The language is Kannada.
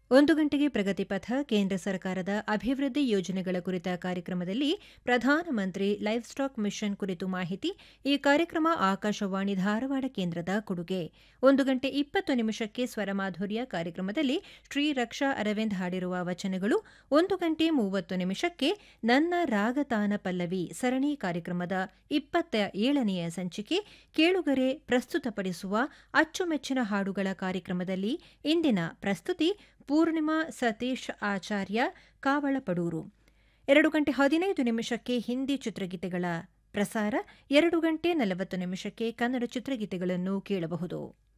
ಒಂದು ಗಂಟೆಗೆ ಪ್ರಗತಿ ಪಥ ಕೇಂದ್ರ ಸರ್ಕಾರದ ಅಭಿವೃದ್ಧಿ ಯೋಜನೆಗಳ ಕುರಿತ ಕಾರ್ಯಕ್ರಮದಲ್ಲಿ ಪ್ರಧಾನಮಂತ್ರಿ ಲೈಫ್ ಸ್ಟಾಕ್ ಮಿಷನ್ ಕುರಿತು ಮಾಹಿತಿ ಈ ಕಾರ್ಯಕ್ರಮ ಆಕಾಶವಾಣಿ ಧಾರವಾಡ ಕೇಂದ್ರದ ಕೊಡುಗೆ ಒಂದು ಗಂಟೆ ಇಪ್ಪತ್ತು ನಿಮಿಷಕ್ಕೆ ಸ್ವರಮಾಧುರ್ಯ ಕಾರ್ಯಕ್ರಮದಲ್ಲಿ ಶ್ರೀ ರಕ್ಷಾ ಅರವಿಂದ್ ಹಾಡಿರುವ ವಚನಗಳು ಒಂದು ಗಂಟೆ ಮೂವತ್ತು ನಿಮಿಷಕ್ಕೆ ನನ್ನ ರಾಗತಾನ ಪಲ್ಲವಿ ಸರಣಿ ಕಾರ್ಯಕ್ರಮದ ಇಪ್ಪತ್ತ ಏಳನೆಯ ಸಂಚಿಕೆ ಕೇಳುಗರೆ ಪ್ರಸ್ತುತಪಡಿಸುವ ಅಚ್ಚುಮೆಚ್ಚಿನ ಹಾಡುಗಳ ಕಾರ್ಯಕ್ರಮದಲ್ಲಿ ಇಂದಿನ ಪ್ರಸ್ತುತಿ ಪೂರ್ಣಿಮಾ ಸತೀಶ್ ಆಚಾರ್ಯ ಕಾವಳಪಡೂರು ಎರಡು ಗಂಟೆ ಹದಿನೈದು ನಿಮಿಷಕ್ಕೆ ಹಿಂದಿ ಚಿತ್ರಗೀತೆಗಳ ಪ್ರಸಾರ ಎರಡು ಗಂಟೆ ನಲವತ್ತು ನಿಮಿಷಕ್ಕೆ ಕನ್ನಡ ಚಿತ್ರಗೀತೆಗಳನ್ನು ಕೇಳಬಹುದು